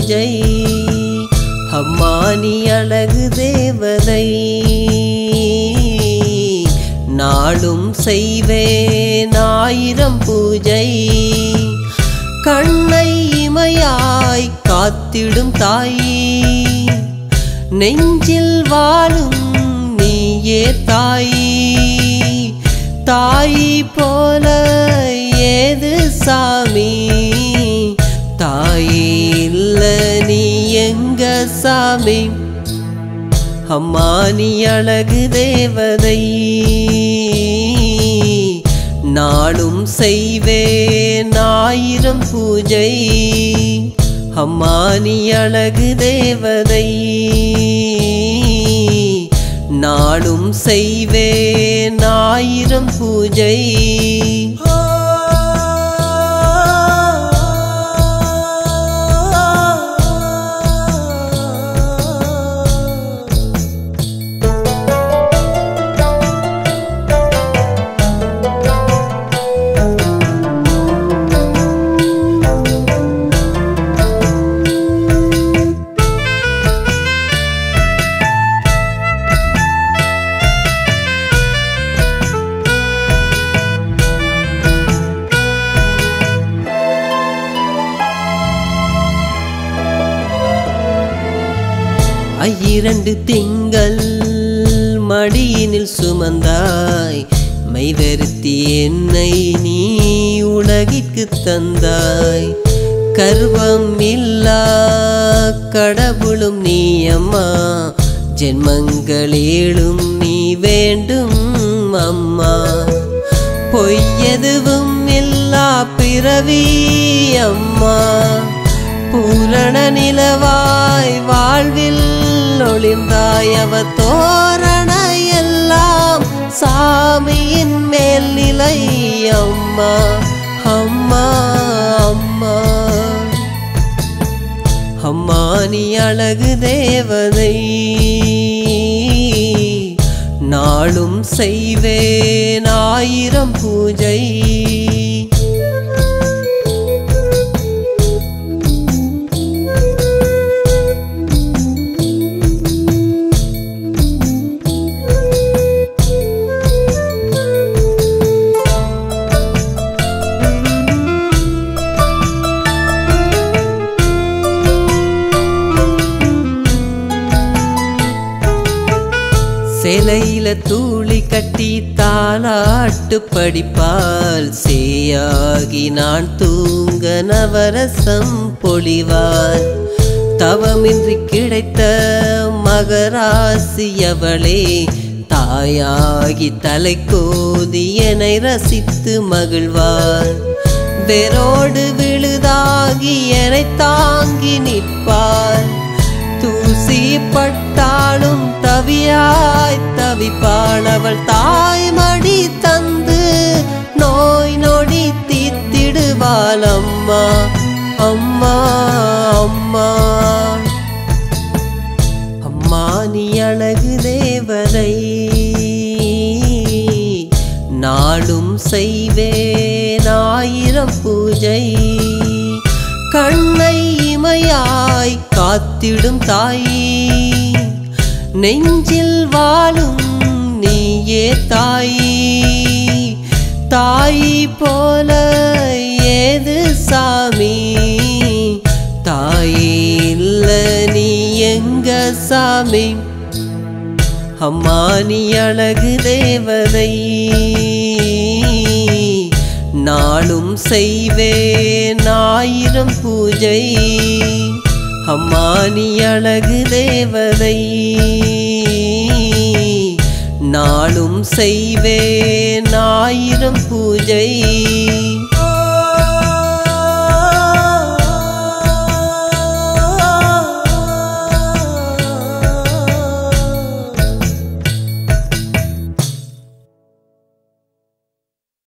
பூஜை அம்மா நீ அழகு தேவதை நாளும் செய்வேன் ஆயிரம் பூஜை கண்ணை இமையாய் காத்திடும் தாயி நெஞ்சில் வாழும் நீயே தாயி தாயி போல ஏது சாமி தாயி இல்ல நீ எங்க சாமி அம்மா நீ அழகு தேவதை நாளும் செய்வேன் ஆயிரம் பூஜை அம்மா நீ அழகு தேவதை நாளும் செய்வேன் ஆயிரம் பூஜை ஐயிரண்டு திங்கள் மடியினில் சுமந்தாய் மைவருத்தி என்னை நீ உலகிற்கு தந்தாய் கர்வம் இல்லா கடவுளும் நீ அம்மா ஜென்மங்களேளும் நீ வேண்டும் அம்மா பொய்யெதுவும் இல்லா பிறவி அம்மா பூரண நிலவாய் வாழ்வில் ஒளிர்ந்தாய் அவ தோரண எல்லாம் சாமியின் மேல் நிலை அம்மா அம்மா அம்மா அம்மா நீ அழகு தேவதை நாளும் செய்வேன் ஆயிரம் பூஜை சிலையில தூளி கட்டி தாளாட்டு படிப்பால் சேயாகி நான் தூங்க நவரசம் பொழிவார் தவமின்றி கிடைத்த மகராசி அவளே தாயாகி தலை கோதி என்னை ரசித்து மகிழ்வார் வேரோடு விழுதாகி என்னை தாங்கி நிற்பார் தூசி பட்டாலும் தவியாய் தவிப்பாள் அவள் தாய்மடி தந்து நோய் நொடி தீத்திடுவாள் அம்மா அம்மா அம்மா அம்மா நீ அழகு தேவதை நாளும் செய்வேன் ஆயிரம் பூஜை கண்ணை இமையாய் காத்திடும் தாயி நெஞ்சில் வாழும் நீயே தாயி தாயி போல ஏது சாமி தாயி இல்ல நீ எங்க சாமி அம்மா நீ அழகு தேவதை நாளும் செய்வேன் ஆயிரம் பூஜை அம்மா நீ அழகு தேவதை நாளும் செய்வேன் ஆயிரம் பூஜை